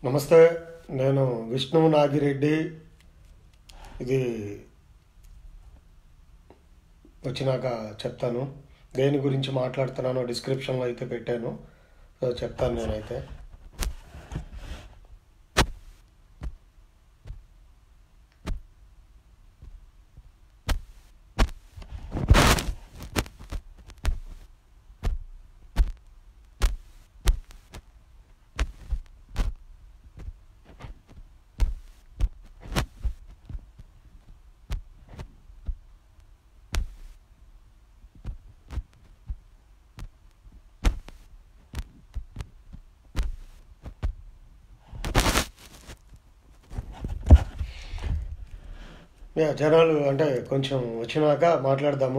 నమస్తే నేను విష్ణు నాగిరెడ్డి ఇది వచ్చినాక చెప్తాను దేని గురించి మాట్లాడుతున్నానో డిస్క్రిప్షన్లో అయితే పెట్టాను సో చెప్తాను నేనైతే యా జనాలు అంటే కొంచెం వచ్చినాక మాట్లాడదాము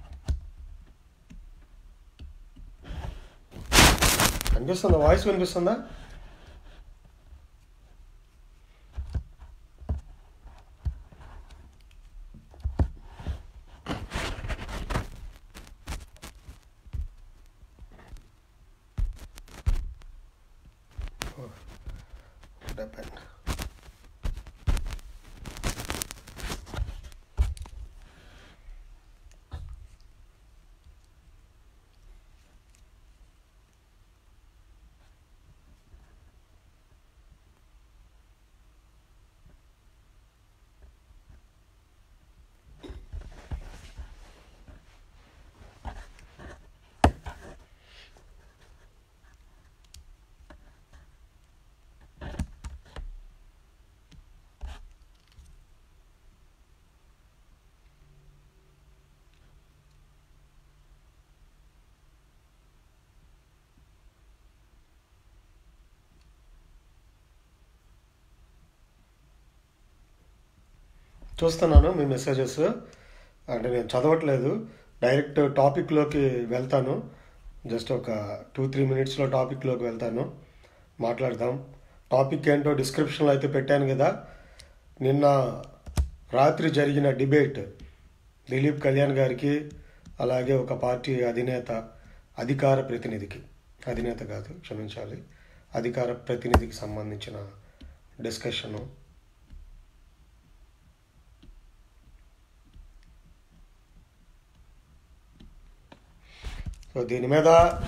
కనిపిస్తుందా వాయిస్ వినిపిస్తుందా Depend. చూస్తున్నాను మీ మెసేజెస్ అంటే నేను చదవట్లేదు డైరెక్ట్ టాపిక్లోకి వెళ్తాను జస్ట్ ఒక టూ త్రీ మినిట్స్లో టాపిక్లోకి వెళ్తాను మాట్లాడదాం టాపిక్ ఏంటో డిస్క్రిప్షన్లో అయితే పెట్టాను కదా నిన్న రాత్రి జరిగిన డిబేట్ దిలీప్ కళ్యాణ్ గారికి అలాగే ఒక పార్టీ అధినేత అధికార ప్రతినిధికి అధినేత కాదు క్షమించాలి అధికార ప్రతినిధికి సంబంధించిన డిస్కషను సో దీని మీద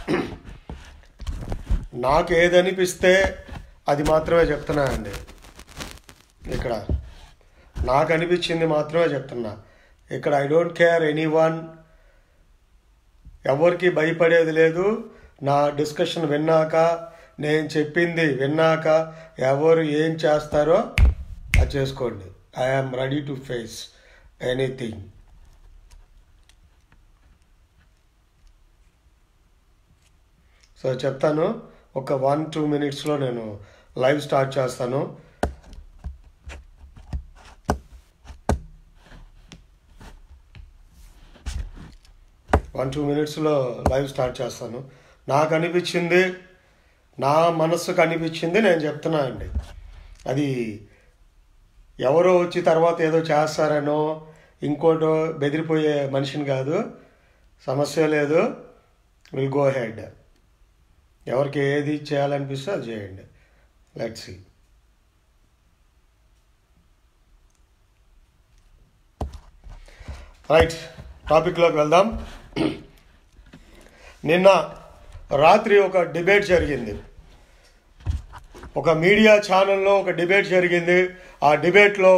నాకు ఏదనిపిస్తే అది మాత్రమే చెప్తున్నానండి ఇక్కడ నాకు అనిపించింది మాత్రమే చెప్తున్నా ఇక్కడ I don't care anyone ఎవరికి భయపడేది లేదు నా డిస్కషన్ విన్నాక నేను చెప్పింది విన్నాక ఎవరు ఏం చేస్తారో అది చేసుకోండి I am ready to face anything so చెప్తాను ఒక వన్ టూ మినిట్స్లో నేను లైవ్ స్టార్ట్ చేస్తాను వన్ టూ మినిట్స్లో లైవ్ స్టార్ట్ చేస్తాను నాకు అనిపించింది నా మనస్సుకు అనిపించింది నేను చెప్తున్నా అండి అది ఎవరో వచ్చి తర్వాత ఏదో చేస్తారనో ఇంకోటో బెదిరిపోయే మనిషిని కాదు సమస్య లేదు విల్ గో హెడ్ ఎవరికి ఏది చేయాలనిపిస్తే అది చేయండి లెట్ సి రైట్ టాపిక్లోకి వెళ్దాం నిన్న రాత్రి ఒక డిబేట్ జరిగింది ఒక మీడియా ఛానల్లో ఒక డిబేట్ జరిగింది ఆ డిబేట్లో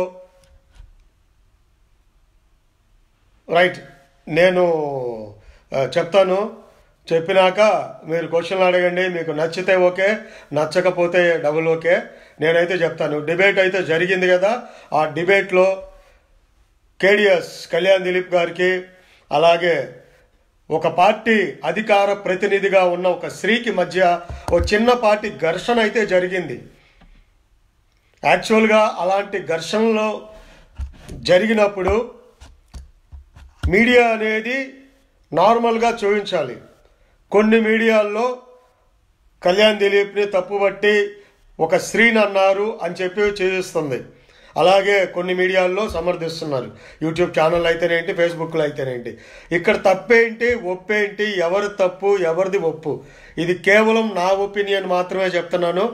రైట్ నేను ఆ, చెప్తాను చెప్పినాక మీరు క్వశ్చన్లు అడగండి మీకు నచ్చితే ఓకే నచ్చకపోతే డబుల్ ఓకే నేనైతే చెప్తాను డిబేట్ అయితే జరిగింది కదా ఆ డిబేట్లో కేడిఎస్ కళ్యాణ్ దిలీప్ గారికి అలాగే ఒక పార్టీ అధికార ప్రతినిధిగా ఉన్న ఒక స్త్రీకి మధ్య ఒక చిన్నపాటి ఘర్షణ అయితే జరిగింది యాక్చువల్గా అలాంటి ఘర్షణలో జరిగినప్పుడు మీడియా అనేది నార్మల్గా చూపించాలి కొన్ని మీడియాల్లో కళ్యాణ్ దిలీప్ని తప్పుబట్టి ఒక స్త్రీని అన్నారు అని చెప్పి చూపిస్తుంది అలాగే కొన్ని మీడియాల్లో సమర్థిస్తున్నారు యూట్యూబ్ ఛానల్ అయితేనేంటి ఫేస్బుక్లో అయితేనేంటి ఇక్కడ తప్పేంటి ఒప్పేంటి ఎవరి తప్పు ఎవరిది ఒప్పు ఇది కేవలం నా ఒపీనియన్ మాత్రమే చెప్తున్నాను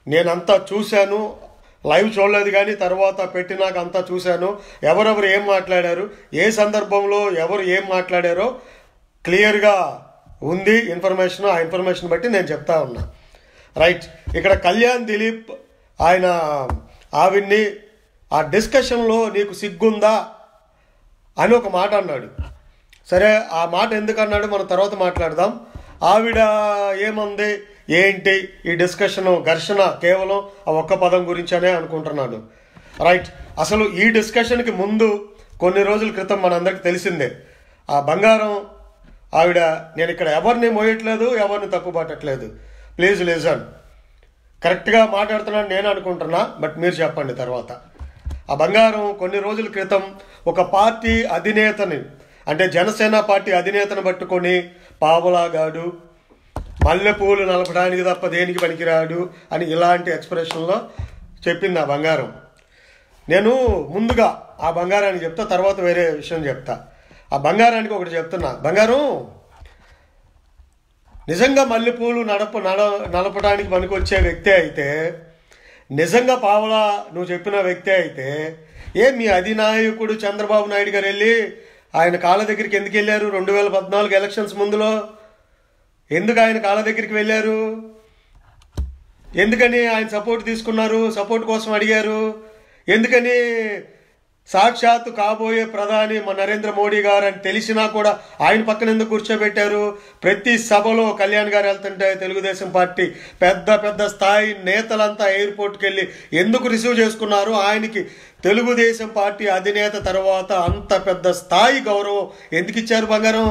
నేనంతా చూశాను లైవ్ చూడలేదు కానీ తర్వాత పెట్టినాక అంతా చూశాను ఎవరెవరు ఏం మాట్లాడారు ఏ సందర్భంలో ఎవరు ఏం మాట్లాడారో క్లియర్గా ఉంది ఇన్ఫర్మేషన్ ఆ ఇన్ఫర్మేషన్ బట్టి నేను చెప్తా ఉన్నా రైట్ ఇక్కడ కళ్యాణ్ దిలీప్ ఆయన ఆవిడ్ని ఆ డిస్కషన్లో నీకు సిగ్గుందా అని ఒక మాట అన్నాడు సరే ఆ మాట ఎందుకు అన్నాడు మనం తర్వాత మాట్లాడదాం ఆవిడ ఏమంది ఏంటి ఈ డిస్కషన్ ఘర్షణ కేవలం ఆ ఒక్క పదం గురించనే అనుకుంటున్నాను రైట్ అసలు ఈ డిస్కషన్కి ముందు కొన్ని రోజుల క్రితం మనందరికి తెలిసిందే ఆ బంగారం ఆవిడ నేను ఇక్కడ ఎవరిని మోయట్లేదు ఎవరిని తప్పుపట్టట్లేదు ప్లీజ్ లిజన్ కరెక్ట్గా మాట్లాడుతున్నాను నేను అనుకుంటున్నా బట్ మీరు చెప్పండి తర్వాత ఆ బంగారం కొన్ని రోజుల క్రితం ఒక పార్టీ అధినేతని అంటే జనసేన పార్టీ అధినేతను పట్టుకొని పావలాగాడు మల్లెపూలు నలపడానికి తప్ప దేనికి పనికిరాడు అని ఇలాంటి ఎక్స్ప్రెషన్లో చెప్పింది ఆ బంగారం నేను ముందుగా ఆ బంగారానికి చెప్తా తర్వాత వేరే విషయం చెప్తా ఆ బంగారానికి ఒకటి చెప్తున్నా బంగారం నిజంగా మల్లెపూలు నడప నడ నడపడానికి పనికొచ్చే వ్యక్తి అయితే నిజంగా పావలా నువ్వు చెప్పిన వ్యక్తి అయితే ఏ మీ అధినాయకుడు చంద్రబాబు నాయుడు గారు వెళ్ళి ఆయన కాళ్ళ దగ్గరికి ఎందుకు వెళ్ళారు రెండు వేల పద్నాలుగు ఎలక్షన్స్ ముందులో ఎందుకు ఆయన కాళ్ళ దగ్గరికి వెళ్ళారు ఎందుకని ఆయన సపోర్ట్ తీసుకున్నారు సపోర్ట్ కోసం అడిగారు ఎందుకని సాక్షాత్తు కాబోయే ప్రధాని మన నరేంద్ర మోడీ గారు అని తెలిసినా కూడా ఆయన పక్కన ఎందుకు కూర్చోబెట్టారు ప్రతి సభలో కళ్యాణ్ గారు వెళ్తుంటే తెలుగుదేశం పార్టీ పెద్ద పెద్ద స్థాయి నేతలంతా ఎయిర్పోర్ట్కి వెళ్ళి ఎందుకు రిసీవ్ చేసుకున్నారు ఆయనకి తెలుగుదేశం పార్టీ అధినేత తర్వాత అంత పెద్ద స్థాయి గౌరవం ఎందుకు ఇచ్చారు బంగారం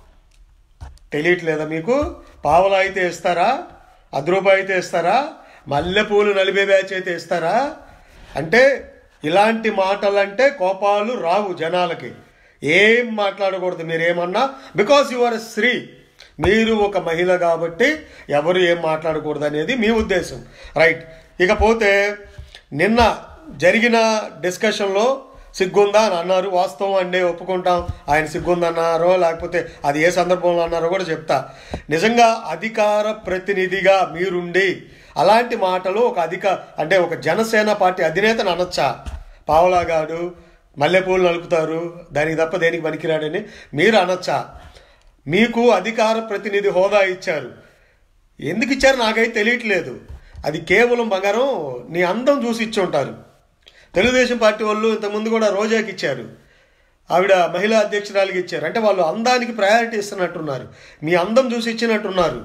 తెలియట్లేదా మీకు పావలా అయితే ఇస్తారా అర్ధ రూపాయి అయితే ఇస్తారా మల్లెపూలు నలిపే బ్యాచ్ అయితే ఇస్తారా అంటే ఇలాంటి మాటలంటే కోపాలు రావు జనాలకి ఏం మాట్లాడకూడదు మీరేమన్నా బికాస్ యు ఆర్ స్త్రీ మీరు ఒక మహిళ కాబట్టి ఎవరు ఏం మాట్లాడకూడదు అనేది మీ ఉద్దేశం రైట్ ఇకపోతే నిన్న జరిగిన డిస్కషన్లో సిగ్గుందా అని అన్నారు వాస్తవం అండి ఒప్పుకుంటాం ఆయన సిగ్గుందన్నారో లేకపోతే అది ఏ సందర్భంలో అన్నారో కూడా చెప్తా నిజంగా అధికార ప్రతినిధిగా మీరుండి అలాంటి మాటలు ఒక అధిక అంటే ఒక జనసేన పార్టీ అధినేతను అనొచ్చా పావలాగాడు మల్లెపూలు నలుపుతారు దానికి తప్ప దేనికి పనికిరాడని మీరు అనొచ్చా మీకు అధికార ప్రతినిధి హోదా ఇచ్చారు ఎందుకు ఇచ్చారు నాకైతే తెలియట్లేదు అది కేవలం బంగారం నీ అందం చూసి ఇచ్చి ఉంటారు తెలుగుదేశం పార్టీ వాళ్ళు ఇంతకుముందు కూడా రోజాకి ఇచ్చారు ఆవిడ మహిళా అధ్యక్షురాలికి ఇచ్చారు అంటే వాళ్ళు అందానికి ప్రయారిటీ ఇస్తున్నట్టున్నారు మీ అందం చూసి ఇచ్చినట్టున్నారు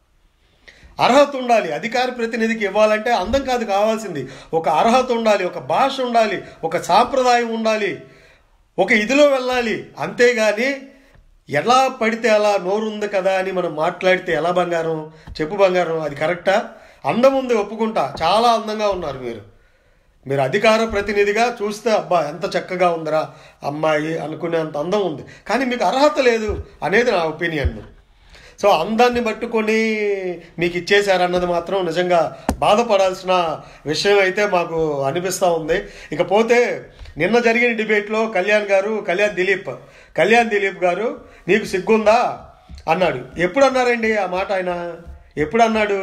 అర్హత ఉండాలి అధికార ప్రతినిధికి ఇవ్వాలంటే అందం కాదు కావాల్సింది ఒక అర్హత ఉండాలి ఒక భాష ఉండాలి ఒక సాంప్రదాయం ఉండాలి ఒక ఇదిలో వెళ్ళాలి అంతేగాని ఎలా పడితే అలా నోరు ఉంది కదా అని మనం మాట్లాడితే ఎలా బంగారం చెప్పు బంగారం అది కరెక్టా అందం ఉంది ఒప్పుకుంటా చాలా అందంగా ఉన్నారు మీరు మీరు అధికార ప్రతినిధిగా చూస్తే అబ్బా ఎంత చక్కగా ఉందిరా అమ్మాయి అనుకునేంత అందం ఉంది కానీ మీకు అర్హత లేదు అనేది నా ఒపీనియన్ సో అందాన్ని పట్టుకొని మీకు ఇచ్చేశారన్నది మాత్రం నిజంగా బాధపడాల్సిన విషయం అయితే మాకు అనిపిస్తూ ఉంది ఇకపోతే నిన్న జరిగిన డిబేట్లో కళ్యాణ్ గారు కళ్యాణ్ దిలీప్ కళ్యాణ్ దిలీప్ గారు నీకు సిగ్గుందా అన్నాడు ఎప్పుడు అన్నారండి ఆ మాట ఆయన ఎప్పుడు అన్నాడు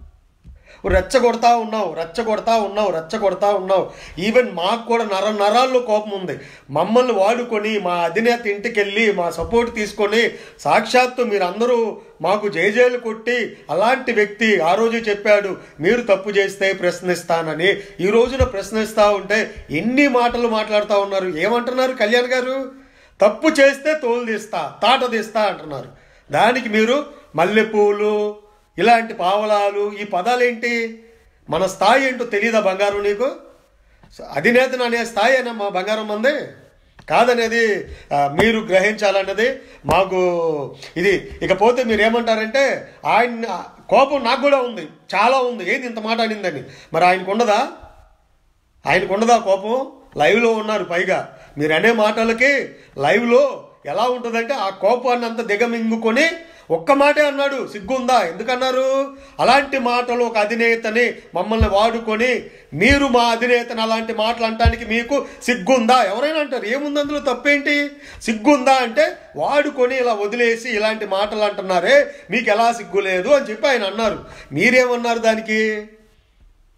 రెచ్చగొడతా ఉన్నావు రెచ్చగొడతా ఉన్నావు రెచ్చగొడతా ఉన్నావు ఈవెన్ మాకు కూడా నర నరాల్లో కోపం ఉంది మమ్మల్ని వాడుకొని మా అధినేత ఇంటికి వెళ్ళి మా సపోర్ట్ తీసుకొని సాక్షాత్తు మీరందరూ మాకు జేజేలు కొట్టి అలాంటి వ్యక్తి ఆ రోజు చెప్పాడు మీరు తప్పు చేస్తే ప్రశ్నిస్తానని ఈ రోజున ప్రశ్నిస్తా ఉంటే ఎన్ని మాటలు మాట్లాడుతూ ఉన్నారు ఏమంటున్నారు కళ్యాణ్ గారు తప్పు చేస్తే తోలు తీస్తా తాట తీస్తా అంటున్నారు దానికి మీరు మల్లెపూలు ఇలాంటి పావలాలు ఈ పదాలేంటి మన స్థాయి ఏంటో తెలియదా బంగారం నీకు అధినేతను అనే స్థాయి అయినా మా బంగారం మంది కాదనేది ఆ, మీరు గ్రహించాలన్నది మాకు ఇది ఇకపోతే మీరు ఏమంటారంటే ఆయన కోపం నాకు కూడా ఉంది చాలా ఉంది ఏది ఇంత మాట అనిందని మరి ఆయనకు ఉండదా ఆయనకు ఉండదా కోపం లైవ్లో ఉన్నారు పైగా మీరు అనే మాటలకి లైవ్లో ఎలా ఉంటుందంటే ఆ కోపాన్ని అంత దిగమింగుకొని ఒక్క మాటే అన్నాడు సిగ్గుందా ఎందుకన్నారు అలాంటి మాటలు ఒక అధినేతని మమ్మల్ని వాడుకొని మీరు మా అధినేతని అలాంటి మాటలు అంటానికి మీకు సిగ్గుందా ఎవరైనా అంటారు ఏముంది అందులో తప్పేంటి సిగ్గుందా అంటే వాడుకొని ఇలా వదిలేసి ఇలాంటి మాటలు అంటున్నారే మీకు ఎలా సిగ్గు లేదు అని చెప్పి ఆయన అన్నారు మీరేమన్నారు దానికి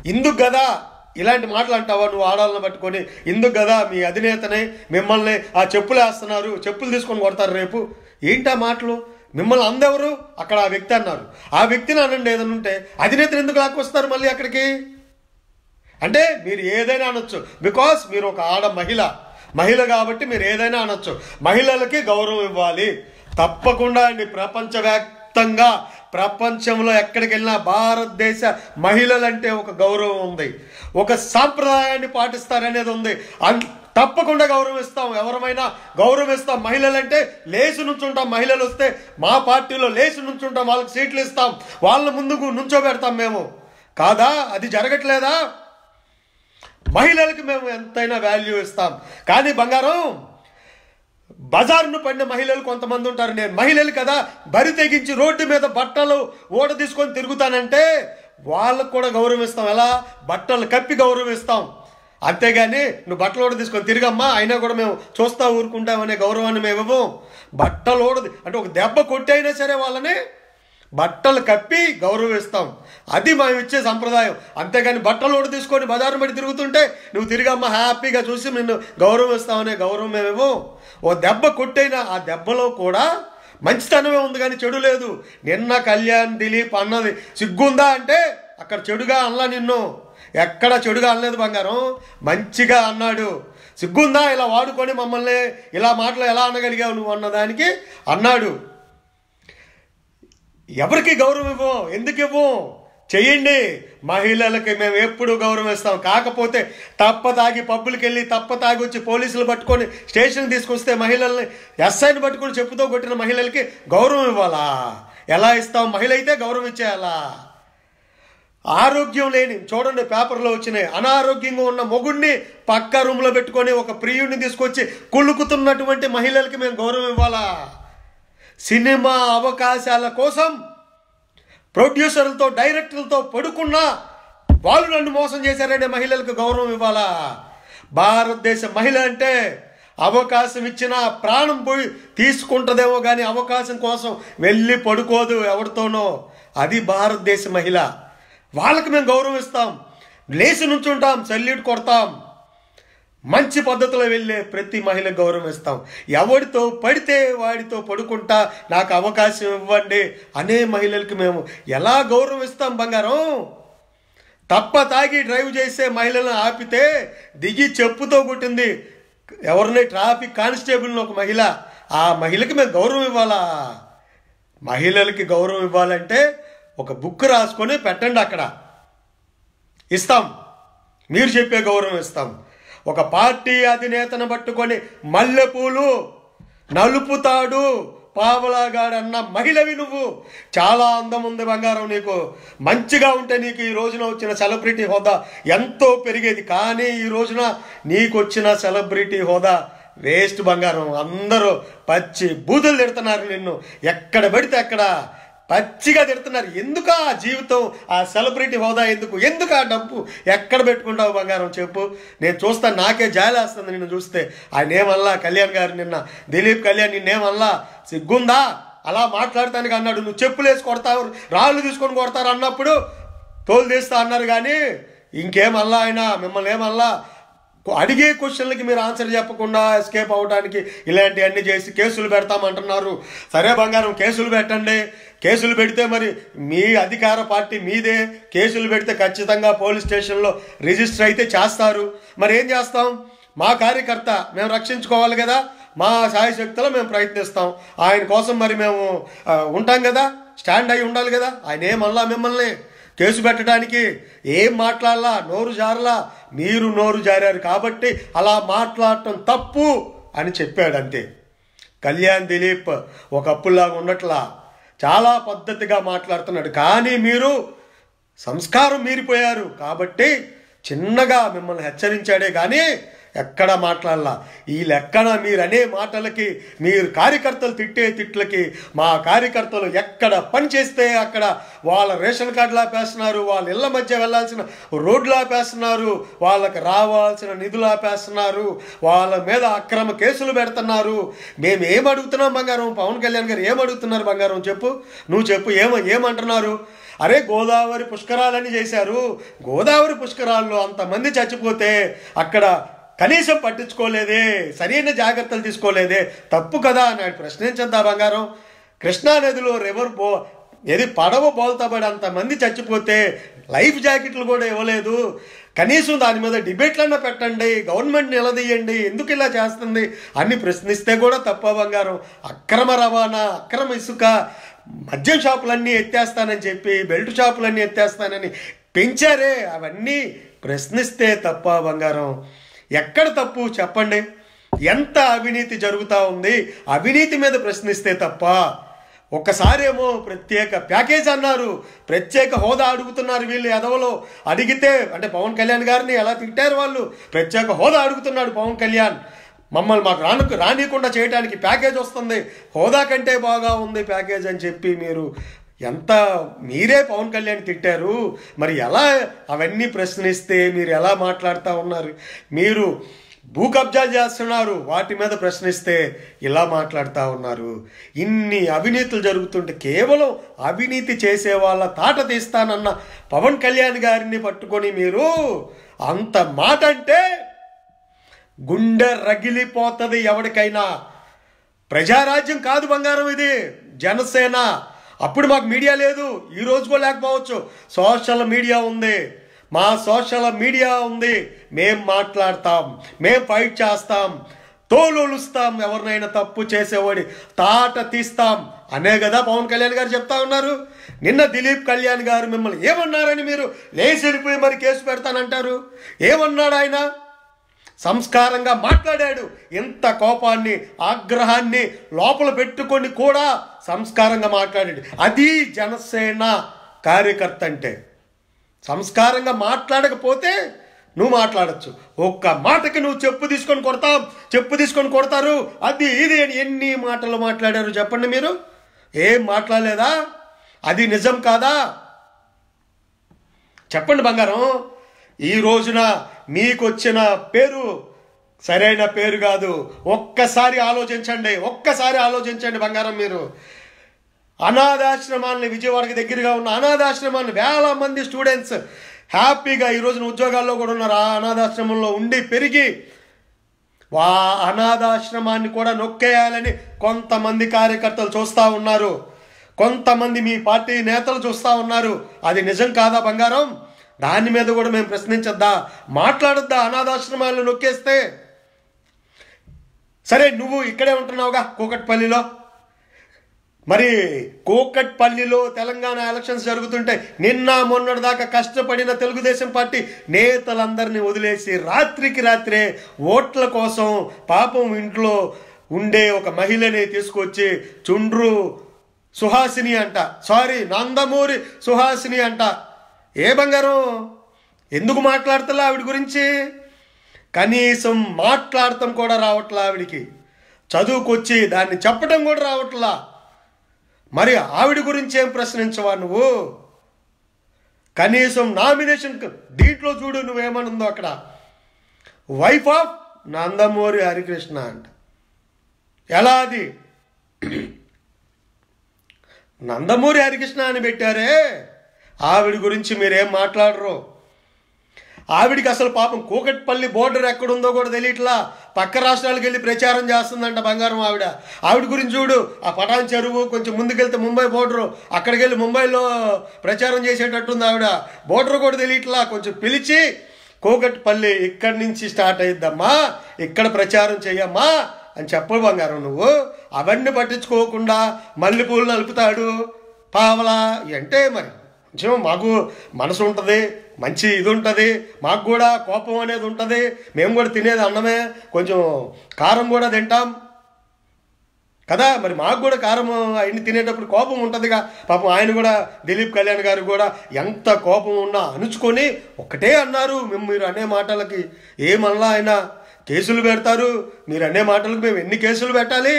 ఇందుకు కదా ఇలాంటి మాటలు అంటావా నువ్వు ఆడాలను పట్టుకొని ఇందుకు కదా మీ అధినేతనే మిమ్మల్ని ఆ చెప్పులు వేస్తున్నారు చెప్పులు తీసుకొని కొడతారు రేపు ఏంటి ఆ మాటలు మిమ్మల్ని అందెవరు అక్కడ ఆ వ్యక్తి అన్నారు ఆ వ్యక్తిని అనండి ఏదైనా ఉంటే అధినేతను ఎందుకు లాక్కొస్తారు మళ్ళీ అక్కడికి అంటే మీరు ఏదైనా అనొచ్చు బికాస్ మీరు ఒక ఆడ మహిళ మహిళ కాబట్టి మీరు ఏదైనా అనొచ్చు మహిళలకి గౌరవం ఇవ్వాలి తప్పకుండా అండి ప్రపంచవ్యాప్తంగా ప్రపంచంలో ఎక్కడికి వెళ్ళినా భారతదేశ మహిళలంటే ఒక గౌరవం ఉంది ఒక సాంప్రదాయాన్ని పాటిస్తారనేది ఉంది అన్- తప్పకుండా గౌరవిస్తాం ఎవరమైనా గౌరవిస్తాం మహిళలంటే లేచి నుంచుంటాం మహిళలు వస్తే మా పార్టీలో లేచి నుంచుంటాం వాళ్ళకి సీట్లు ఇస్తాం వాళ్ళ ముందుకు నుంచోబెడతాం మేము కాదా అది జరగట్లేదా మహిళలకు మేము ఎంతైనా వాల్యూ ఇస్తాం కానీ బంగారం బజార్ను పడిన మహిళలు కొంతమంది ఉంటారు నేను మహిళలు కదా బరి తెగించి రోడ్డు మీద బట్టలు ఓడ తీసుకొని తిరుగుతానంటే వాళ్ళకు కూడా గౌరవిస్తాం ఎలా బట్టలు కప్పి గౌరవిస్తాం అంతేగాని నువ్వు బట్టలు ఓడ తీసుకొని తిరిగమ్మా అయినా కూడా మేము చూస్తా ఊరుకుంటామనే గౌరవాన్ని మేము ఇవ్వం బట్టలు ఓడది అంటే ఒక దెబ్బ కొట్టి అయినా సరే వాళ్ళని బట్టలు కప్పి గౌరవిస్తాం అది మేము ఇచ్చే సంప్రదాయం అంతేగాని బట్టలు ఓడి తీసుకొని బజారు పడి తిరుగుతుంటే నువ్వు తిరిగమ్మ హ్యాపీగా చూసి నిన్ను గౌరవిస్తామనే గౌరవం మేమేమో ఓ దెబ్బ కొట్టైనా ఆ దెబ్బలో కూడా మంచితనమే ఉంది కానీ చెడు లేదు నిన్న కళ్యాణ్ దిలీప్ అన్నది సిగ్గుందా అంటే అక్కడ చెడుగా అనలా నిన్ను ఎక్కడ చెడుగా అనలేదు బంగారం మంచిగా అన్నాడు సిగ్గుందా ఇలా వాడుకొని మమ్మల్ని ఇలా మాటలు ఎలా అనగలిగావు నువ్వు అన్నదానికి అన్నాడు ఎవరికి గౌరవం ఇవ్వం ఎందుకు ఇవ్వం చెయ్యండి మహిళలకి మేము ఎప్పుడు గౌరవం ఇస్తాం కాకపోతే తప్ప తాగి పబ్బులకి వెళ్ళి తప్ప తాగి వచ్చి పోలీసులు పట్టుకొని స్టేషన్ తీసుకొస్తే మహిళల్ని ఎస్ఐని పట్టుకొని చెప్పుతో కొట్టిన మహిళలకి గౌరవం ఇవ్వాలా ఎలా ఇస్తాం మహిళ అయితే గౌరవం ఇచ్చేయాలా ఆరోగ్యం లేని చూడండి పేపర్లో వచ్చినాయి అనారోగ్యంగా ఉన్న మొగుడిని పక్క రూమ్లో పెట్టుకొని ఒక ప్రియుడిని తీసుకొచ్చి కుళ్ళుకుతున్నటువంటి మహిళలకి మేము గౌరవం ఇవ్వాలా సినిమా అవకాశాల కోసం ప్రొడ్యూసర్లతో డైరెక్టర్లతో పడుకున్నా వాళ్ళు నన్ను మోసం చేశారనే మహిళలకు గౌరవం ఇవ్వాలా భారతదేశ మహిళ అంటే అవకాశం ఇచ్చిన ప్రాణం పోయి తీసుకుంటుందేమో కానీ అవకాశం కోసం వెళ్ళి పడుకోదు ఎవరితోనో అది భారతదేశ మహిళ వాళ్ళకి మేము గౌరవం ఇస్తాం లేచి నుంచుంటాం సల్యూట్ కొడతాం మంచి పద్ధతిలో వెళ్ళే ప్రతి మహిళ గౌరవిస్తాం ఎవడితో పడితే వాడితో పడుకుంటా నాకు అవకాశం ఇవ్వండి అనే మహిళలకి మేము ఎలా గౌరవిస్తాం బంగారం తప్ప తాగి డ్రైవ్ చేసే మహిళలను ఆపితే దిగి చెప్పుతో కొట్టింది ఎవరిని ట్రాఫిక్ కానిస్టేబుల్ని ఒక మహిళ ఆ మహిళకి మేము గౌరవం ఇవ్వాలా మహిళలకి గౌరవం ఇవ్వాలంటే ఒక బుక్ రాసుకొని పెట్టండి అక్కడ ఇస్తాం మీరు చెప్పే గౌరవం ఇస్తాం ఒక పార్టీ అధినేతను పట్టుకొని మల్లెపూలు నలుపుతాడు పావలాగాడన్న మహిళవి నువ్వు చాలా అందం ఉంది బంగారం నీకు మంచిగా ఉంటే నీకు ఈ రోజున వచ్చిన సెలబ్రిటీ హోదా ఎంతో పెరిగేది కానీ ఈ రోజున నీకు వచ్చిన సెలబ్రిటీ హోదా వేస్ట్ బంగారం అందరూ పచ్చి బూతులు తిడుతున్నారు నిన్ను ఎక్కడ పడితే అక్కడ పచ్చిగా తిడుతున్నారు ఎందుకు ఆ జీవితం ఆ సెలబ్రిటీ హోదా ఎందుకు ఎందుకు ఆ డబ్బు ఎక్కడ పెట్టుకుంటావు బంగారం చెప్పు నేను చూస్తాను నాకే జాలేస్తుంది నిన్ను చూస్తే ఆయన ఏమల్లా కళ్యాణ్ గారు నిన్న దిలీప్ కళ్యాణ్ నిన్నేమల్లా సిగ్గుందా అలా మాట్లాడటానికి అన్నాడు నువ్వు చెప్పులు వేసి కొడతావు రాళ్ళు తీసుకొని కొడతారు అన్నప్పుడు తోలు తీస్తా అన్నారు కానీ ఇంకేమల్లా ఆయన మిమ్మల్ని ఏమల్లా అడిగే క్వశ్చన్లకి మీరు ఆన్సర్ చెప్పకుండా ఎస్కేప్ అవడానికి ఇలాంటివన్నీ చేసి కేసులు పెడతామంటున్నారు సరే బంగారం కేసులు పెట్టండి కేసులు పెడితే మరి మీ అధికార పార్టీ మీదే కేసులు పెడితే ఖచ్చితంగా పోలీస్ స్టేషన్లో రిజిస్టర్ అయితే చేస్తారు మరి ఏం చేస్తాం మా కార్యకర్త మేము రక్షించుకోవాలి కదా మా శాయశక్తిలో మేము ప్రయత్నిస్తాం ఆయన కోసం మరి మేము ఆ, ఉంటాం కదా స్టాండ్ అయి ఉండాలి కదా ఆయన ఏమల్లా మిమ్మల్ని కేసు పెట్టడానికి ఏం మాట్లాడలా నోరు జారలా మీరు నోరు జారారు కాబట్టి అలా మాట్లాడటం తప్పు అని చెప్పాడు అంతే కళ్యాణ్ దిలీప్ ఒకప్పుడులాగా ఉండట్లా చాలా పద్ధతిగా మాట్లాడుతున్నాడు కానీ మీరు సంస్కారం మీరిపోయారు కాబట్టి చిన్నగా మిమ్మల్ని హెచ్చరించాడే కానీ ఎక్కడ మాట్లాడాల ఈ లెక్కన మీరు అనే మాటలకి మీరు కార్యకర్తలు తిట్టే తిట్లకి మా కార్యకర్తలు ఎక్కడ పని చేస్తే అక్కడ వాళ్ళ రేషన్ కార్డులు ఆపేస్తున్నారు వాళ్ళ ఇళ్ళ మధ్య వెళ్ళాల్సిన రోడ్లు ఆపేస్తున్నారు వాళ్ళకి రావాల్సిన నిధులు ఆపేస్తున్నారు వాళ్ళ మీద అక్రమ కేసులు పెడుతున్నారు మేము ఏం అడుగుతున్నాం బంగారం పవన్ కళ్యాణ్ గారు ఏం అడుగుతున్నారు బంగారం చెప్పు నువ్వు చెప్పు ఏమ ఏమంటున్నారు అరే గోదావరి పుష్కరాలని చేశారు గోదావరి పుష్కరాల్లో అంతమంది చచ్చిపోతే అక్కడ కనీసం పట్టించుకోలేదే సరైన జాగ్రత్తలు తీసుకోలేదే తప్పు కదా అని ఆయన ప్రశ్నించద్దా బంగారం కృష్ణా నదిలో రివర్ బో ఏది పడవ బోల్తాబడి అంతమంది చచ్చిపోతే లైఫ్ జాకెట్లు కూడా ఇవ్వలేదు కనీసం దాని మీద డిబేట్లన్నా పెట్టండి గవర్నమెంట్ నిలదీయండి ఎందుకు ఇలా చేస్తుంది అని ప్రశ్నిస్తే కూడా తప్ప బంగారం అక్రమ రవాణా అక్రమ ఇసుక మద్యం షాపులన్నీ ఎత్తేస్తానని చెప్పి బెల్ట్ షాపులన్నీ ఎత్తేస్తానని పెంచారే అవన్నీ ప్రశ్నిస్తే తప్ప బంగారం ఎక్కడ తప్పు చెప్పండి ఎంత అవినీతి జరుగుతూ ఉంది అవినీతి మీద ప్రశ్నిస్తే తప్ప ఒక్కసారేమో ప్రత్యేక ప్యాకేజ్ అన్నారు ప్రత్యేక హోదా అడుగుతున్నారు వీళ్ళు ఎదవలో అడిగితే అంటే పవన్ కళ్యాణ్ గారిని ఎలా తిట్టారు వాళ్ళు ప్రత్యేక హోదా అడుగుతున్నాడు పవన్ కళ్యాణ్ మమ్మల్ని మాకు రాను రానియకుండా చేయడానికి ప్యాకేజ్ వస్తుంది హోదా కంటే బాగా ఉంది ప్యాకేజ్ అని చెప్పి మీరు ఎంత మీరే పవన్ కళ్యాణ్ తిట్టారు మరి ఎలా అవన్నీ ప్రశ్నిస్తే మీరు ఎలా మాట్లాడుతూ ఉన్నారు మీరు భూ కబ్జాలు చేస్తున్నారు వాటి మీద ప్రశ్నిస్తే ఇలా మాట్లాడుతూ ఉన్నారు ఇన్ని అవినీతులు జరుగుతుంటే కేవలం అవినీతి చేసే వాళ్ళ తాట తీస్తానన్న పవన్ కళ్యాణ్ గారిని పట్టుకొని మీరు అంత మాట అంటే గుండె రగిలిపోతుంది ఎవరికైనా ప్రజారాజ్యం కాదు బంగారం ఇది జనసేన అప్పుడు మాకు మీడియా లేదు ఈ రోజు కూడా లేకపోవచ్చు సోషల్ మీడియా ఉంది మా సోషల్ మీడియా ఉంది మేం మాట్లాడతాం మేం ఫైట్ చేస్తాం తోలుస్తాం ఎవరినైనా తప్పు చేసేవాడి తాట తీస్తాం అనే కదా పవన్ కళ్యాణ్ గారు చెప్తా ఉన్నారు నిన్న దిలీప్ కళ్యాణ్ గారు మిమ్మల్ని ఏమన్నారని మీరు లేచి వెళ్ళిపోయి మరి కేసు పెడతానంటారు ఏమన్నాడు ఆయన సంస్కారంగా మాట్లాడాడు ఎంత కోపాన్ని ఆగ్రహాన్ని లోపల పెట్టుకొని కూడా సంస్కారంగా మాట్లాడాడు అది జనసేన కార్యకర్త అంటే సంస్కారంగా మాట్లాడకపోతే నువ్వు మాట్లాడచ్చు ఒక్క మాటకి నువ్వు చెప్పు తీసుకొని కొడతాం చెప్పు తీసుకొని కొడతారు అది ఇది అని ఎన్ని మాటలు మాట్లాడారు చెప్పండి మీరు ఏం మాట్లాడలేదా అది నిజం కాదా చెప్పండి బంగారం ఈ రోజున మీకు వచ్చిన పేరు సరైన పేరు కాదు ఒక్కసారి ఆలోచించండి ఒక్కసారి ఆలోచించండి బంగారం మీరు అనాథాశ్రమాన్ని విజయవాడకి దగ్గరగా ఉన్న అనాథాశ్రమాన్ని వేల మంది స్టూడెంట్స్ హ్యాపీగా ఈ రోజున ఉద్యోగాల్లో కూడా ఉన్నారు ఆ అనాథాశ్రమంలో ఉండి పెరిగి వా అనాథాశ్రమాన్ని కూడా నొక్కేయాలని కొంతమంది కార్యకర్తలు చూస్తూ ఉన్నారు కొంతమంది మీ పార్టీ నేతలు చూస్తూ ఉన్నారు అది నిజం కాదా బంగారం దాని మీద కూడా మేము ప్రశ్నించద్దా మాట్లాడొద్దా అనాథాశ్రమాలను నొక్కేస్తే సరే నువ్వు ఇక్కడే ఉంటున్నావుగా కూకట్పల్లిలో మరి కూకట్పల్లిలో తెలంగాణ ఎలక్షన్స్ జరుగుతుంటే నిన్న మొన్నటి దాకా కష్టపడిన తెలుగుదేశం పార్టీ నేతలందరినీ వదిలేసి రాత్రికి రాత్రే ఓట్ల కోసం పాపం ఇంట్లో ఉండే ఒక మహిళని తీసుకొచ్చి చుండ్రు సుహాసిని అంట సారీ నందమూరి సుహాసిని అంట ఏ బంగారం ఎందుకు మాట్లాడుతున్నా ఆవిడ గురించి కనీసం మాట్లాడటం కూడా రావట్లా ఆవిడికి చదువుకొచ్చి దాన్ని చెప్పడం కూడా రావట్లా మరి ఆవిడ గురించి ఏం ప్రశ్నించవా నువ్వు కనీసం నామినేషన్ దీంట్లో చూడు నువ్వేమనుందో అక్కడ వైఫ్ ఆఫ్ నందమూరి హరికృష్ణ అంట ఎలా అది నందమూరి హరికృష్ణ అని పెట్టారే ఆవిడ గురించి మీరేం మాట్లాడరు ఆవిడికి అసలు పాపం కూకట్పల్లి బోర్డర్ ఎక్కడుందో కూడా తెలియట్లా పక్క రాష్ట్రాలకు వెళ్ళి ప్రచారం చేస్తుందంట బంగారం ఆవిడ ఆవిడ గురించి చూడు ఆ పటాన్ చెరువు కొంచెం ముందుకెళ్తే ముంబై బోర్డరు అక్కడికి వెళ్ళి ముంబైలో ప్రచారం చేసేటట్టుంది ఆవిడ బోర్డర్ కూడా తెలియట్లా కొంచెం పిలిచి కూకట్పల్లి ఇక్కడి నుంచి స్టార్ట్ అయిద్దమ్మా ఇక్కడ ప్రచారం చెయ్యమ్మా అని చెప్పు బంగారం నువ్వు అవన్నీ పట్టించుకోకుండా మల్లెపూలు నలుపుతాడు పావలా అంటే మరి కొంచెం మాకు మనసు ఉంటుంది మంచి ఇది ఉంటుంది మాకు కూడా కోపం అనేది ఉంటుంది మేము కూడా తినేది అన్నమే కొంచెం కారం కూడా తింటాం కదా మరి మాకు కూడా కారం అవన్నీ తినేటప్పుడు కోపం ఉంటుందిగా పాపం ఆయన కూడా దిలీప్ కళ్యాణ్ గారు కూడా ఎంత కోపం ఉన్నా అణుచుకొని ఒకటే అన్నారు మేము మీరు అనే మాటలకి ఏమనలా ఆయన కేసులు పెడతారు మీరు అనే మాటలకు మేము ఎన్ని కేసులు పెట్టాలి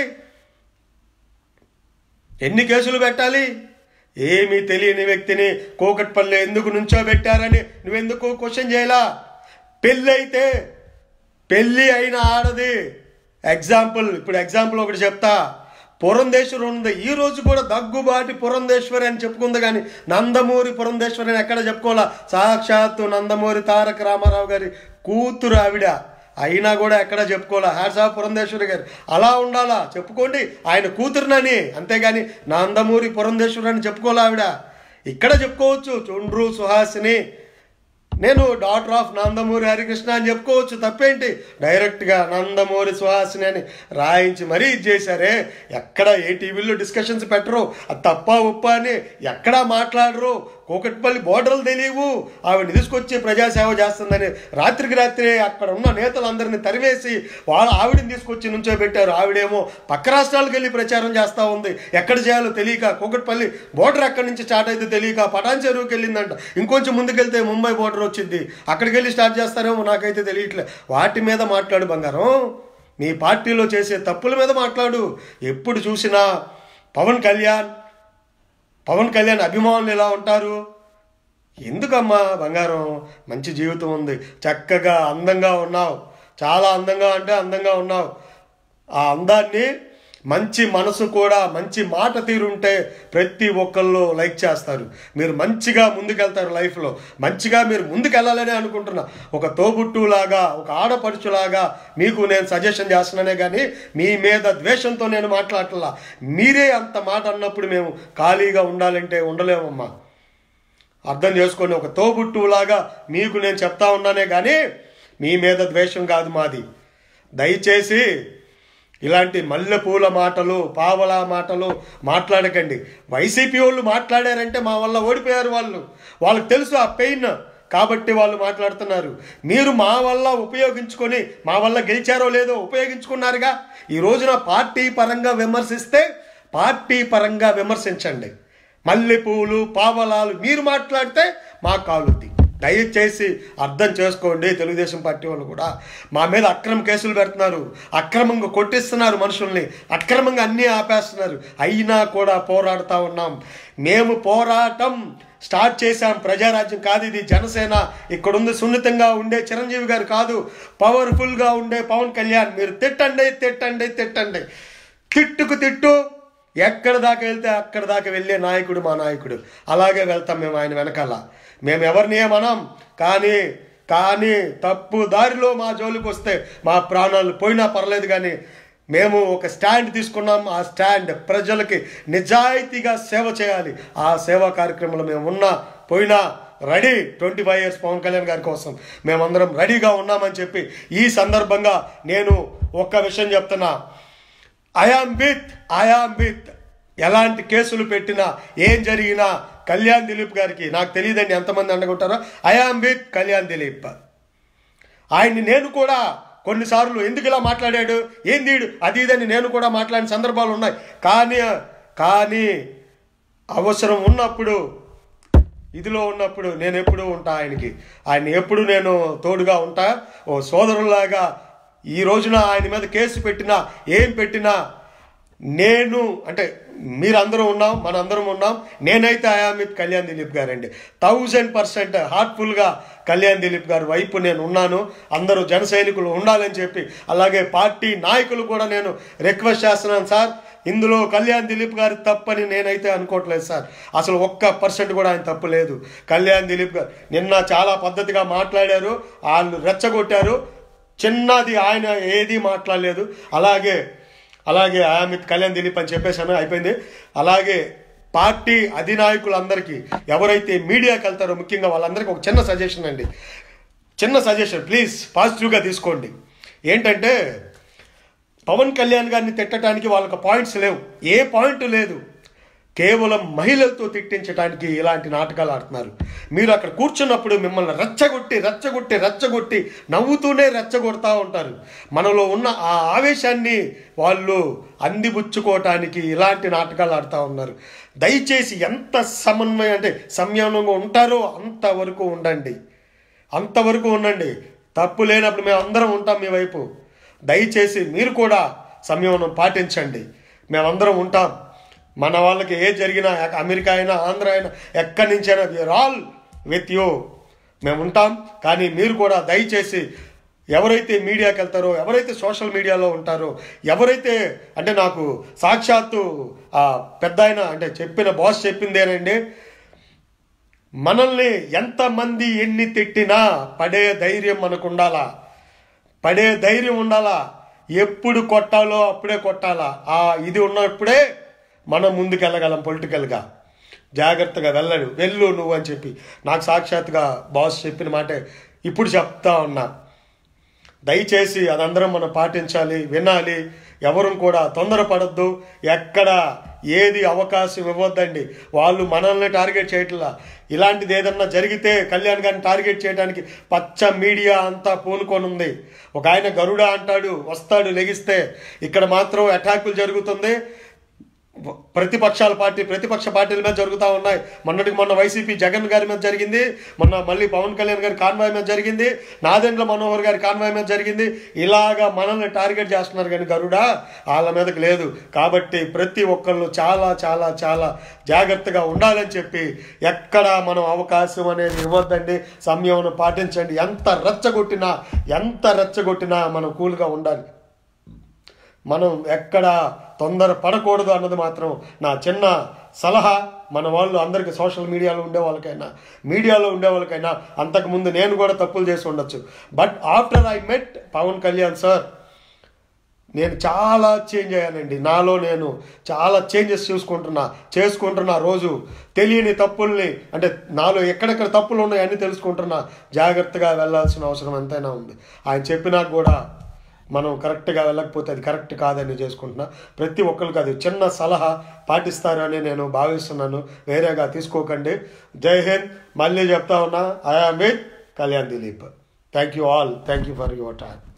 ఎన్ని కేసులు పెట్టాలి ఏమీ తెలియని వ్యక్తిని కోకట్పల్లి ఎందుకు నుంచో పెట్టారని నువ్వెందుకు క్వశ్చన్ చేయాలా పెళ్ళి అయితే పెళ్ళి అయిన ఆడది ఎగ్జాంపుల్ ఇప్పుడు ఎగ్జాంపుల్ ఒకటి చెప్తా పురంధేశ్వరి ఉంది ఈ రోజు కూడా దగ్గుబాటి పురంధేశ్వరి అని చెప్పుకుంది కానీ నందమూరి పురంధేశ్వరి అని ఎక్కడ చెప్పుకోవాలా సాక్షాత్తు నందమూరి తారక రామారావు గారి కూతురు ఆవిడ అయినా కూడా ఎక్కడ చెప్పుకోవాలా హ్యాట్స్ ఆఫ్ పురంధేశ్వరి గారు అలా ఉండాలా చెప్పుకోండి ఆయన కూతురునని అంతేగాని నందమూరి పురంధేశ్వరి అని చెప్పుకోవాలా ఆవిడ ఇక్కడ చెప్పుకోవచ్చు చుండ్రు సుహాసిని నేను డాటర్ ఆఫ్ నందమూరి హరికృష్ణ అని చెప్పుకోవచ్చు తప్పేంటి డైరెక్ట్గా నందమూరి సుహాసిని అని రాయించి మరీ ఇది చేశారే ఎక్కడ ఏ టీవీలో డిస్కషన్స్ పెట్టరు అది తప్ప ఉప్ప అని ఎక్కడా మాట్లాడరు కోకట్పల్లి బోర్డర్లు తెలియవు ఆవిడ తీసుకొచ్చి ప్రజాసేవ చేస్తుందని రాత్రికి రాత్రి అక్కడ ఉన్న నేతలందరినీ తరివేసి వాళ్ళ ఆవిడని తీసుకొచ్చి నుంచో పెట్టారు ఆవిడేమో పక్క రాష్ట్రాలకు వెళ్ళి ప్రచారం చేస్తూ ఉంది ఎక్కడ చేయాలో తెలియక కోకట్పల్లి బోర్డర్ ఎక్కడి నుంచి స్టార్ట్ అయితే తెలియక పటాన్ చెరువుకి వెళ్ళిందంట ఇంకొంచెం ముందుకెళ్తే ముంబై బోర్డర్ వచ్చింది అక్కడికి వెళ్ళి స్టార్ట్ చేస్తారేమో నాకైతే తెలియట్లే వాటి మీద మాట్లాడు బంగారం మీ పార్టీలో చేసే తప్పుల మీద మాట్లాడు ఎప్పుడు చూసినా పవన్ కళ్యాణ్ పవన్ కళ్యాణ్ అభిమానులు ఎలా ఉంటారు ఎందుకమ్మా బంగారం మంచి జీవితం ఉంది చక్కగా అందంగా ఉన్నావు చాలా అందంగా అంటే అందంగా ఉన్నావు ఆ అందాన్ని మంచి మనసు కూడా మంచి మాట తీరుంటే ప్రతి ఒక్కళ్ళు లైక్ చేస్తారు మీరు మంచిగా ముందుకెళ్తారు లైఫ్లో మంచిగా మీరు ముందుకెళ్ళాలని అనుకుంటున్నా ఒక తోబుట్టులాగా ఒక ఆడపడుచులాగా మీకు నేను సజెషన్ చేస్తున్నానే కానీ మీ మీద ద్వేషంతో నేను మాట్లాడట్లా మీరే అంత మాట అన్నప్పుడు మేము ఖాళీగా ఉండాలంటే ఉండలేమమ్మా అర్థం చేసుకోండి ఒక తోబుట్టులాగా మీకు నేను చెప్తా ఉన్నానే కానీ మీ మీద ద్వేషం కాదు మాది దయచేసి ఇలాంటి మల్లెపూల మాటలు పావలా మాటలు మాట్లాడకండి వైసీపీ వాళ్ళు మాట్లాడారంటే మా వల్ల ఓడిపోయారు వాళ్ళు వాళ్ళకి తెలుసు ఆ పెయిన్ కాబట్టి వాళ్ళు మాట్లాడుతున్నారు మీరు మా వల్ల ఉపయోగించుకొని మా వల్ల గెలిచారో లేదో ఉపయోగించుకున్నారుగా ఈ రోజున పార్టీ పరంగా విమర్శిస్తే పార్టీ పరంగా విమర్శించండి మల్లెపూలు పావలాలు మీరు మాట్లాడితే మా కాలుద్ది దయచేసి అర్థం చేసుకోండి తెలుగుదేశం పార్టీ వాళ్ళు కూడా మా మీద అక్రమ కేసులు పెడుతున్నారు అక్రమంగా కొట్టిస్తున్నారు మనుషుల్ని అక్రమంగా అన్నీ ఆపేస్తున్నారు అయినా కూడా పోరాడుతూ ఉన్నాం మేము పోరాటం స్టార్ట్ చేశాం ప్రజారాజ్యం కాదు ఇది జనసేన ఇక్కడ ఉంది సున్నితంగా ఉండే చిరంజీవి గారు కాదు పవర్ఫుల్గా ఉండే పవన్ కళ్యాణ్ మీరు తిట్టండి తిట్టండి తిట్టండి తిట్టుకు తిట్టు ఎక్కడ దాకా వెళ్తే అక్కడ దాకా వెళ్ళే నాయకుడు మా నాయకుడు అలాగే వెళ్తాం మేము ఆయన వెనకాల మేము ఎవరిని ఏమనం కానీ కానీ తప్పు దారిలో మా జోలికి వస్తే మా ప్రాణాలు పోయినా పర్లేదు కానీ మేము ఒక స్టాండ్ తీసుకున్నాం ఆ స్టాండ్ ప్రజలకి నిజాయితీగా సేవ చేయాలి ఆ సేవా కార్యక్రమంలో మేము ఉన్నా పోయినా ready twenty five years Pawan Kalyan గారి కోసం మేమందరం రెడీగా ఉన్నామని చెప్పి ఈ సందర్భంగా నేను ఒక్క విషయం చెప్తున్నా ఐఆమ్ విత్ ఐఆమ్ విత్ ఎలాంటి కేసులు పెట్టినా ఏం జరిగినా కళ్యాణ్ దిలీప్ గారికి నాకు తెలియదండి ఎంతమంది అండగొట్టారో ఐఆమ్ విత్ కళ్యాణ్ దిలీప్ ఆయన్ని నేను కూడా కొన్నిసార్లు ఎందుకు ఇలా మాట్లాడాడు ఏంది వీడు? అది ఇదని నేను కూడా మాట్లాడిన సందర్భాలు ఉన్నాయి కానీ కానీ అవసరం ఉన్నప్పుడు ఇదిలో ఉన్నప్పుడు నేను ఎప్పుడూ ఉంటా ఆయనకి ఆయన ఎప్పుడు నేను తోడుగా ఉంటా ఓ సోదరులాగా ఈ రోజున ఆయన మీద కేసు పెట్టినా ఏం పెట్టినా నేను అంటే మీరందరూ ఉన్నాం మనందరం ఉన్నాం నేనైతే అయామిత్ కళ్యాణ్ దిలీప్ గారండి థౌజండ్ పర్సెంట్ హార్ట్ఫుల్గా కళ్యాణ్ దిలీప్ గారి వైపు నేను ఉన్నాను అందరూ జన సైనికులు ఉండాలని చెప్పి అలాగే పార్టీ నాయకులు కూడా నేను రిక్వెస్ట్ చేస్తున్నాను సార్ ఇందులో కళ్యాణ్ దిలీప్ గారి తప్పని నేనైతే అనుకోవట్లేదు సార్ అసలు ఒక్క పర్సెంట్ కూడా ఆయన తప్పు లేదు కళ్యాణ్ దిలీప్ గారు నిన్న చాలా పద్ధతిగా మాట్లాడారు వాళ్ళు రెచ్చగొట్టారు చిన్నది ఆయన ఏది మాట్లాడలేదు అలాగే అలాగే ఆమిత్ కళ్యాణ్ దిలీప్ అని చెప్పేశాను అయిపోయింది అలాగే పార్టీ అధినాయకులందరికీ ఎవరైతే మీడియాకి వెళ్తారో ముఖ్యంగా వాళ్ళందరికీ ఒక చిన్న సజెషన్ అండి చిన్న సజెషన్ ప్లీజ్ పాజిటివ్గా తీసుకోండి ఏంటంటే పవన్ కళ్యాణ్ గారిని తిట్టడానికి వాళ్ళకి పాయింట్స్ లేవు ఏ పాయింట్ లేదు కేవలం మహిళలతో తిట్టించడానికి ఇలాంటి నాటకాలు ఆడుతున్నారు మీరు అక్కడ కూర్చున్నప్పుడు మిమ్మల్ని రెచ్చగొట్టి రెచ్చగొట్టి రెచ్చగొట్టి నవ్వుతూనే రెచ్చగొడతా ఉంటారు మనలో ఉన్న ఆ ఆవేశాన్ని వాళ్ళు అందిపుచ్చుకోవటానికి ఇలాంటి నాటకాలు ఆడుతూ ఉన్నారు దయచేసి ఎంత సమన్వయం అంటే సంయమనంగా ఉంటారో అంతవరకు ఉండండి అంతవరకు ఉండండి తప్పు లేనప్పుడు మేము అందరం ఉంటాం మీ వైపు దయచేసి మీరు కూడా సంయమనం పాటించండి మేమందరం ఉంటాం మన వాళ్ళకి ఏ జరిగినా ఎక్క- అమెరికా అయినా ఆంధ్ర అయినా ఎక్కడి నుంచైనా వీఆర్ ఆల్ విత్ యూ మేము ఉంటాం కానీ మీరు కూడా దయచేసి ఎవరైతే మీడియాకి వెళ్తారో ఎవరైతే సోషల్ మీడియాలో ఉంటారో ఎవరైతే అంటే నాకు సాక్షాత్తు ఆ పెద్ద ఆయన అంటే చెప్పిన బాస్ చెప్పిందేనండి మనల్ని ఎంతమంది ఎన్ని తిట్టినా పడే ధైర్యం మనకు ఉండాలా పడే ధైర్యం ఉండాలా ఎప్పుడు కొట్టాలో అప్పుడే కొట్టాలా ఆ ఇది ఉన్నప్పుడే మనం ముందుకెళ్ళగలం పొలిటికల్గా జాగ్రత్తగా వెళ్ళడు వెళ్ళు నువ్వు అని చెప్పి నాకు సాక్షాత్గా బాస్ చెప్పిన మాటే ఇప్పుడు చెప్తా ఉన్నా దయచేసి అదందరం మనం పాటించాలి వినాలి ఎవరు కూడా తొందరపడద్దు ఎక్కడ ఏది అవకాశం ఇవ్వద్దండి వాళ్ళు మనల్ని టార్గెట్ చేయట్లా ఇలాంటిది ఏదన్నా జరిగితే కళ్యాణ్ గారిని టార్గెట్ చేయడానికి పచ్చ మీడియా అంతా పూనుకొని ఉంది ఒక ఆయన గరుడ అంటాడు వస్తాడు లెగిస్తే ఇక్కడ మాత్రం అటాకులు జరుగుతుంది ప్రతిపక్షాల పార్టీ ప్రతిపక్ష పార్టీల మీద జరుగుతూ ఉన్నాయి మొన్నటికి మొన్న వైసీపీ జగన్ గారి మీద జరిగింది మొన్న మళ్ళీ పవన్ కళ్యాణ్ గారి కాన్వాయ్ మీద జరిగింది నాదెండ్ల మనోహర్ గారి కాన్వాయ్ మీద జరిగింది ఇలాగా మనల్ని టార్గెట్ చేస్తున్నారు కానీ గరుడా వాళ్ళ మీదకి లేదు కాబట్టి ప్రతి ఒక్కళ్ళు చాలా చాలా చాలా జాగ్రత్తగా ఉండాలని చెప్పి ఎక్కడ మనం అవకాశం అనేది ఇవ్వద్దండి సంయమనం పాటించండి ఎంత రెచ్చగొట్టినా ఎంత రెచ్చగొట్టినా మనం కూల్గా ఉండాలి మనం ఎక్కడ తొందర పడకూడదు అన్నది మాత్రం నా చిన్న సలహా మన వాళ్ళు అందరికీ సోషల్ మీడియాలో ఉండే వాళ్ళకైనా మీడియాలో ఉండే వాళ్ళకైనా అంతకుముందు నేను కూడా తప్పులు చేసి ఉండొచ్చు but after I met Pawan Kalyan sir నేను చాలా చేంజ్ అయ్యానండి నాలో నేను చాలా చేంజెస్ చూసుకుంటున్నా చేసుకుంటున్నా రోజు తెలియని తప్పుల్ని అంటే నాలో ఎక్కడెక్కడ తప్పులు ఉన్నాయి అన్ని తెలుసుకుంటున్నా జాగ్రత్తగా వెళ్ళాల్సిన అవసరం ఎంతైనా ఉంది ఆయన చెప్పినా కూడా మనం కరెక్ట్గా వెళ్ళకపోతే అది కరెక్ట్ కాదని చేసుకుంటున్నా ప్రతి ఒక్కరికి అది చిన్న సలహా పాటిస్తారని నేను భావిస్తున్నాను వేరేగా తీసుకోకండి జై హింద్ మళ్ళీ చెప్తా ఉన్నా I am with Kalyan Dileep thank you all thank you for your time